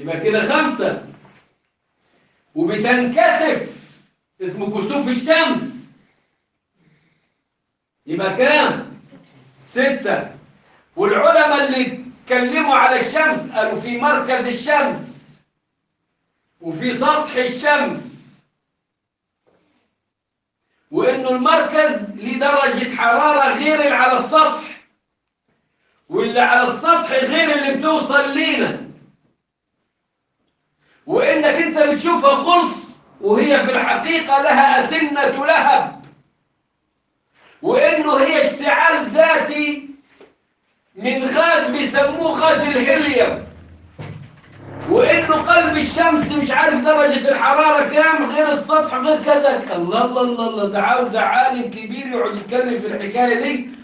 يبقى كده خمسة وبتنكسف اسمه كسوف الشمس يبقى كام ستة والعلماء اللي اتكلموا على الشمس قالوا في مركز الشمس وفي سطح الشمس وانه المركز ليه درجة حرارة غير اللي على السطح واللي على السطح غير اللي بتوصل لينا وانك انت بتشوفها قرص وهي في الحقيقة لها أسنة لهب وانه هي اشتعال ذاتي من غاز بيسموه غاز الهيليوم وانه قلب الشمس مش عارف درجة الحرارة كام غير السطح غير كذا الله الله الله الله ده عاوز عالم كبير يقعد يتكلم في الحكاية دي